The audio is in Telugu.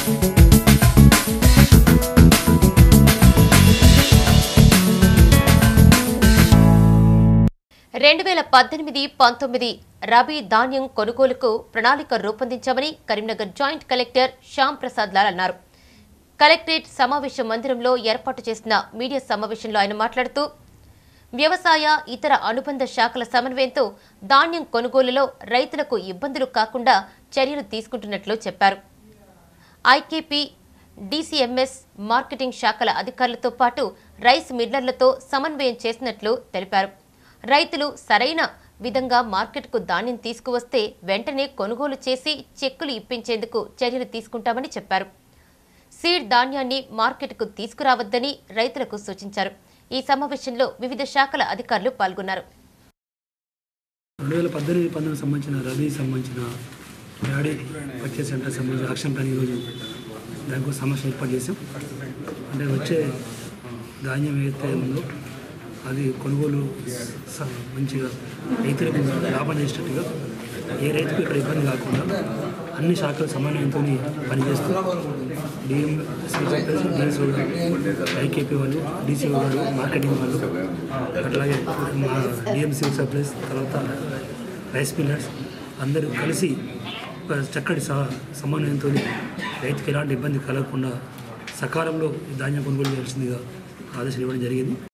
రెండు వేల పద్దెనిమిది పంతొమ్మిది రబీ ధాన్యం కొనుగోలుకు ప్రణాళిక రూపొందించామని కరీంనగర్ జాయింట్ కలెక్టర్ శ్యామ్ ప్రసాద్ లాల్ అన్నారు కలెక్టరేట్ సమావేశ మందిరంలో ఏర్పాటు చేసిన మీడియా సమావేశంలో ఆయన మాట్లాడుతూ వ్యవసాయ ఇతర అనుబంధ శాఖల సమన్వయంతో ధాన్యం కొనుగోలులో రైతులకు ఇబ్బందులు కాకుండా చర్యలు తీసుకుంటున్నట్లు చెప్పారు ఐకేపీ డీసీఎంఎస్ మార్కెటింగ్ శాఖల అధికారులతో పాటు రైస్ మిల్లర్లతో సమన్వయం చేసినట్లు తెలిపారు రైతులు సరైన విధంగా మార్కెట్కు ధాన్యం తీసుకువస్తే వెంటనే కొనుగోలు చేసి చెక్కులు ఇప్పించేందుకు చర్యలు తీసుకుంటామని చెప్పారు సీడ్ ధాన్యాన్ని మార్కెట్కు తీసుకురావద్దని రైతులకు సూచించారు ఈ సమావేశంలో వివిధ శాఖల అధికారులు పాల్గొన్నారు రెండు వేల పద్దెనిమిది పంతొమ్మిది సంబంధించిన రబీ సంబంధించిన డాడీ పర్చేస్ సెంటర్ సంబంధించిన యాక్షన్ ప్లాన్ ఈరోజు దానికి సమస్య ఏర్పాటు చేసాం అంటే వచ్చే ధాన్యం ఏదైతే ఉందో అది కొనుగోలు స- మంచిగా రైతులకు లాభం చేసేటట్టుగా ఏ రైతుకు ఇక్కడ ఇబ్బంది కాకుండా అన్ని శాఖల సమన్వయంతో పనిచేస్తూ డిఎం డిఎస్ఓ ఐకేపీ వాళ్ళు డీసీ వాళ్ళు మార్కెటింగ్ వాళ్ళు అట్లాగే మా డిఎం సివిల్ సప్లైస్ తర్వాత రైస్ మిల్లర్స్ అందరూ కలిసి ఒక చక్కటి స- సమన్వయంతో రైతుకి ఎలాంటి ఇబ్బంది కలగకుండా సకాలంలో ఈ ధాన్యం కొనుగోలు చేయాల్సిందిగా ఆదేశాలు ఇవ్వడం జరిగింది